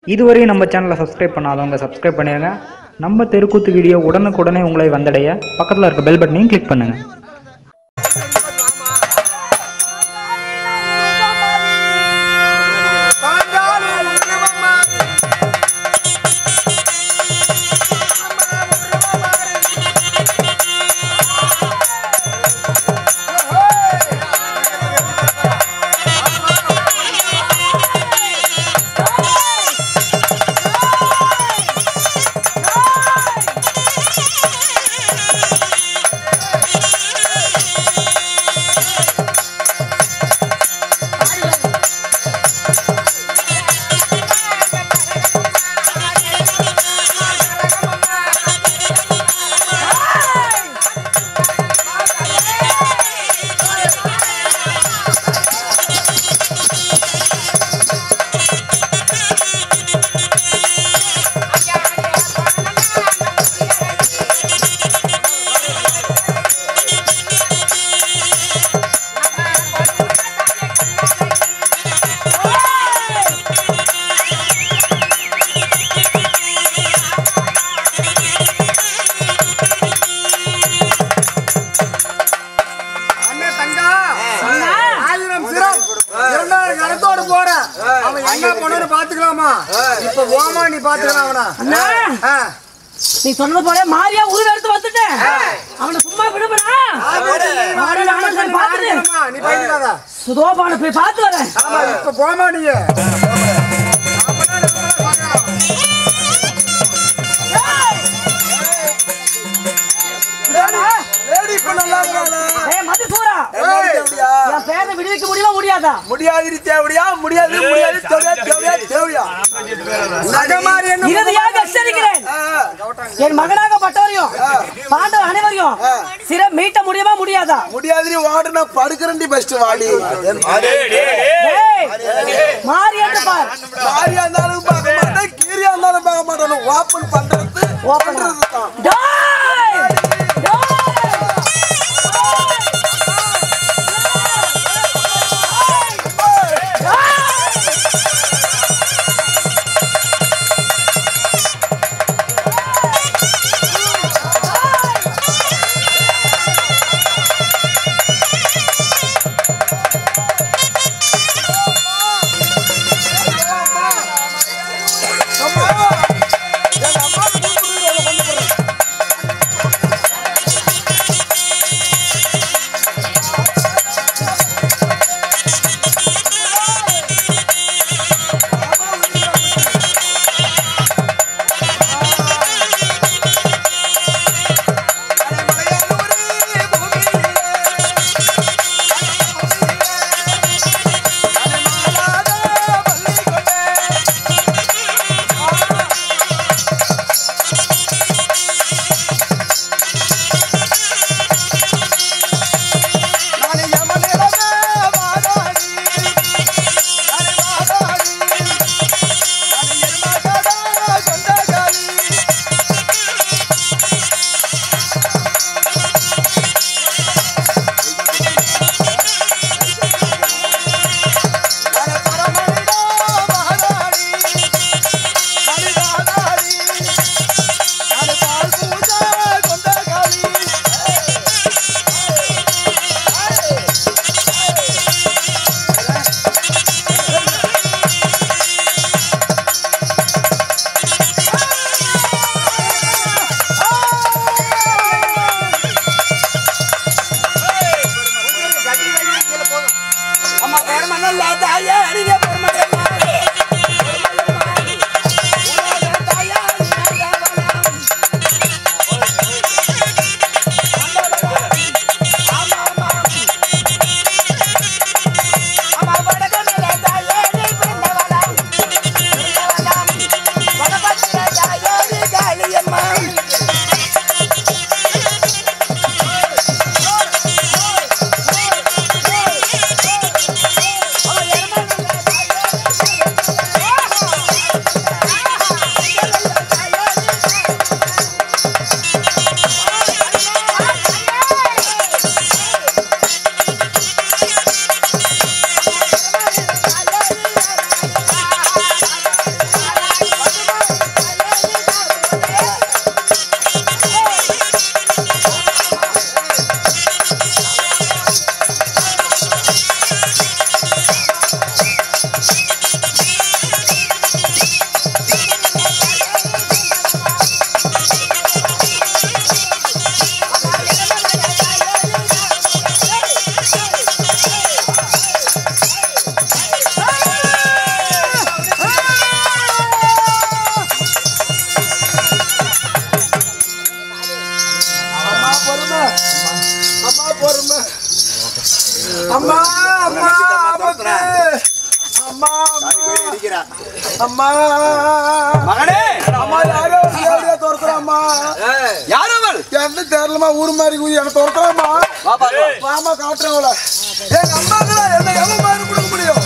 இதுவரையும் நம்ம சேனலை சப்ஸ்கிரைப் பண்ணாதவங்க சப்ஸ்கிரைப் பண்ணிடுங்க நம்ம தெருக்கூத்து வீடியோ உடனுக்குடனே உங்களை வந்தடைய பக்கத்தில் இருக்க பெல் பட்டனையும் கிளிக் பண்ணுங்கள் அண்ணே தங்கா ஆயிரம் சிரம் இரண்டாயிரம் கரத்தோடு போற அவன் எங்க போனு பாத்துக்கலாமா இப்ப ஓமா நீ பாத்துக்கலாம் அவனா அண்ணா ஆ. நீ சொன்னது போல மாரியா உருவ எடுத்து வந்துட்டேன் அவனை சும்மா விடுமடா அவனை நானும் சரி பாத்துட்டு ஆமா, நீ பயந்துடாத சுதோபான போய் பார்த்து வரேன் ஆமா இப்ப போமா நீ லேடி இப்ப நல்லா இருக்காளா? ஏய் மதுசூரா என்னடி தேவடியா? என் பேரை விடுவிக்க முடியுமா முடியாதா முடியாதிரி தேவடியா முடியாது முடியாது தேவையா தேவையா தேவையா நகமாரி என்ன இறுதியாக எச்சரிக்கிறேன் ஆ, என் மகனாகப்பட்டவரையும் பாண்டவர் அனைவரையும் சிற மீட்ட முடியுமா முடியாதா முடியாதிரி வாடு நான் படுக்கிறேன்டி பெஸ்ட் வாடி ஏய் மாறி என்று பார் மாரியா இருந்தாலும் பார்க்க மாட்டேன் கீரியா இருந்தாலும் பார்க்க மாட்டேன் ஓப்பன் பண்றது ஓப்பன் பண்றது தான் டேய் டேய் அம்மா, எங்க அம்மாவை கூப்பிடுறீங்க, கொண்டு போறேன். அம்மா அம்மா மகனே அம்மா யாரோ எப்படியா துரத்துறாம்மா யார் அவள் என்ன தெரியலமா ஊர் மாதிரி ஊதி என்ன துரத்துறாம்மா வா பாக்கலாம் மாமா காட்டுறேன் அவளை எங்க அம்மாக்களா என்ன எவ்வளவு மாதிரி கொடுக்க முடியும்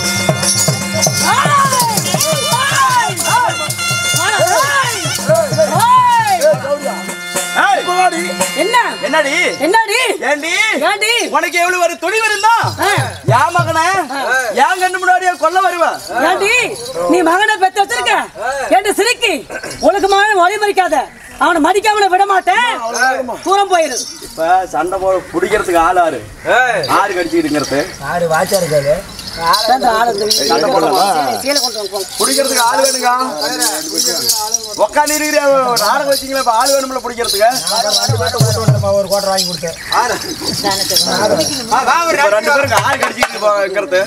போடி என்ன என்னடி என்னடி ஏண்டி ஏண்டி உனக்கு எவ்வளவு ஒரு துணி இருந்தா ஆ, என் மகனே என் கண்ணு முன்னாடியே கொல்ல வருவ ஏண்டி நீ மகனை பெத்து வச்சிருக்க ஏண்டி சிரிக்கி உனக்கு மகன் வழி மறிக்காத அவனை மதிக்காமல விட மாட்டேன் தூரம் போயிரு இப்ப சண்டை போ பிடிக்கிறதுக்கு ஆள் ஆறு ஆறு கடிச்சுக்கிட்டுங்கிறது அந்த ஆளு இந்த வீட்டுல சண்டை போடலாமா கீழே கொண்டு வந்து போங்க. பிடிக்கிறதுக்கு ஆள் வேணுங்க உட்காந்து இருக்கிற நாடகம் வச்சீங்களா இப்ப ஆள் வேணும்ல பிடிக்கிறதுக்கு ஒரு கோட்டை வாங்கி கொடுத்தேன் இப்ப ரெண்டு பேருக்கு ஆறு கடிச்சுக்கிட்டு போகிறது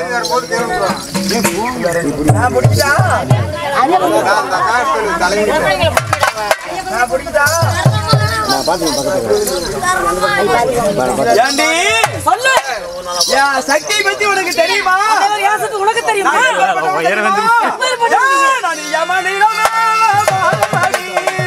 ஏண்டி சொல்லு என் சக்தியை பத்தி உனக்கு தெரியுமா அவர் யாசத்து உனக்கு தெரியுமா எப்பேற்பட்ட ஏன் நான் யமனிடமே வாழாடி.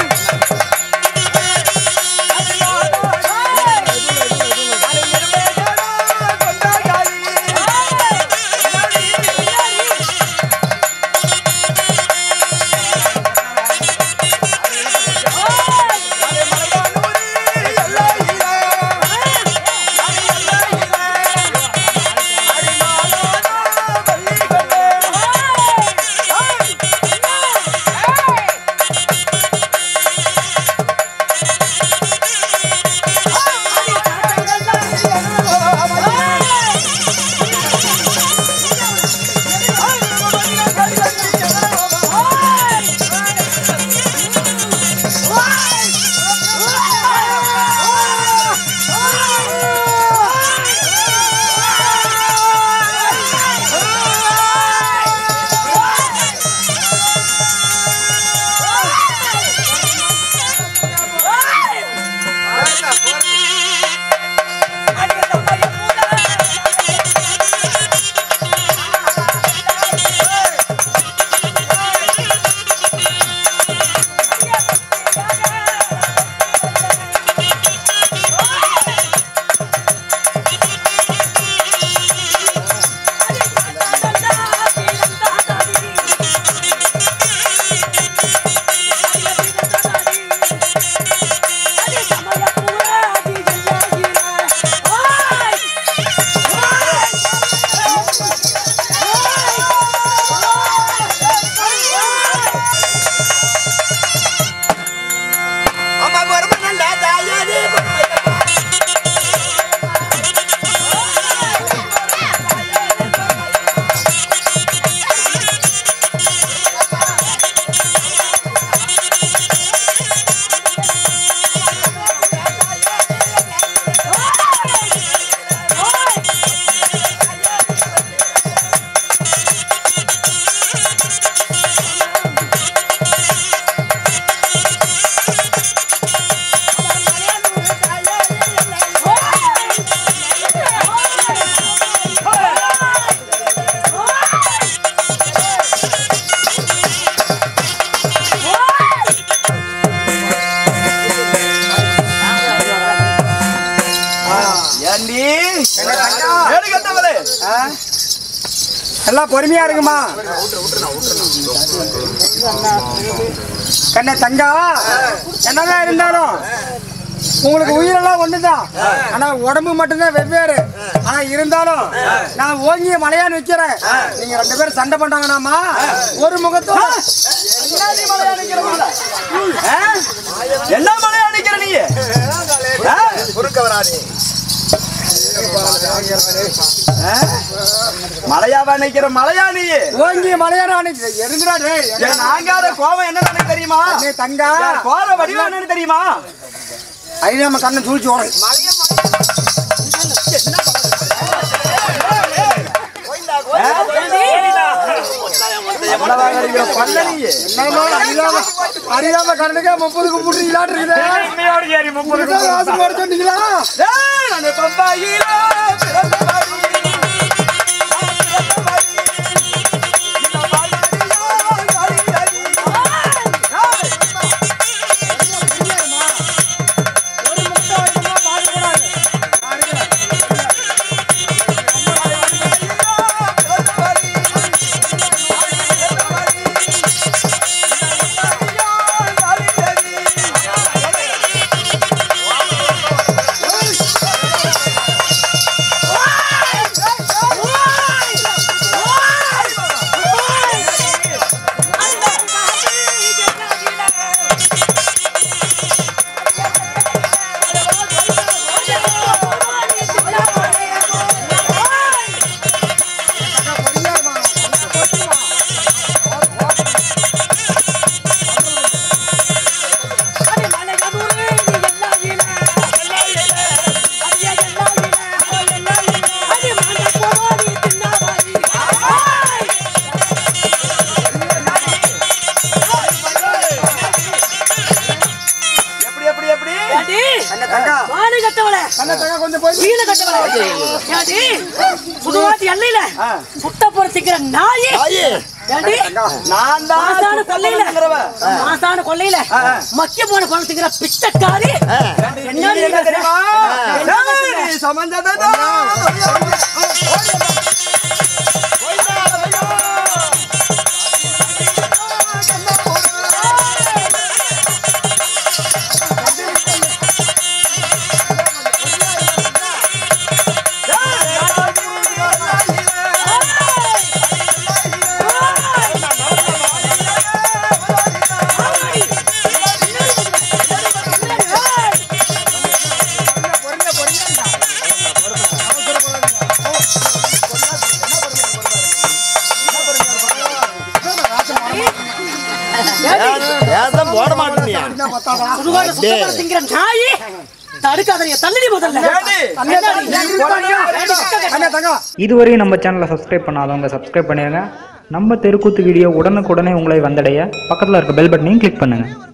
ஏண்டி ஏடு கட்டவளே எல்லாம் பொறுமையா இருக்குமா கண்ணே தங்கா என்னதான் இருந்தாலும் உங்களுக்கு உயிரெல்லாம் ஒண்ணுதான் ஆனா உடம்பு மட்டும்தான் வெவ்வேறு ஆனா இருந்தாலும் நான் ஓங்கிய மலையான்னு வைக்கிறேன் நீங்க ரெண்டு பேரும் சண்டை பண்றாங்கன்னாமா ஒரு முகத்தோட ஆ? என்ன மலையா நிக்கிற நீ ஆ? ஆ? மலையாவா நிக்கிற மலையா நீ ஓங்கிய மலையான்னு எருங்குடா டேய் என் நாங்காத கோபம் என்னன்னு எனக்கு தெரியுமா கண்ணே தங்கா என் கோர வடிவம் என்னன்னு தெரியுமா ஐயா நம்ம கண்ணை தூச்சி ஓடும் எவ்வளவு அடிக்கிற பல்ல நீ என்னமோ அறியாம அறியாம கண்ணுக்கே முப்பது கும்பிடுறீங்களாட்டு இருக்குது இதுதான் ராசு போட சொன்னீங்களா ஏய், நான் பம்பாயில பிறந்தவடி. நான் பிறந்தவடி. அண்ணன் தங்க கொஞ்சம் போய் வீண கட்டவளே ஏடி சுடுகாட்டு எல்லையில சுட்ட பொறுத்திக்கிற நாயே ஏடி நான் தான் மாசான கொல்லையில சுத்தங்கிறவன். மாசான கொல்லையில மக்கிய போன பணத்துக்கிற பிச்சைக்காரி என்னடி என்ன தெரியுமா என்ன பேசுற? ஏய், சமந்ததா. ஏன் போட மாட்டேனியா சுடுகாட்டு சுத்த பொறுத்திக்கிற நாயே தடுக்காதீங்க தள்ளி முதல்ல ஏடி? என்னடி? அண்ணன் தங்கம் இதுவரை நம்ம சேனலை சப்ஸ்கிரைப் பண்ணாதவங்க சப்ஸ்கிரைப் பண்ணிடுங்க நம்ம தெருக்கூத்து வீடியோ உடனுக்குடனே உங்களை வந்தடைய பக்கத்தில் இருக்க பெல் பட்டனையும் கிளிக் பண்ணுங்கள்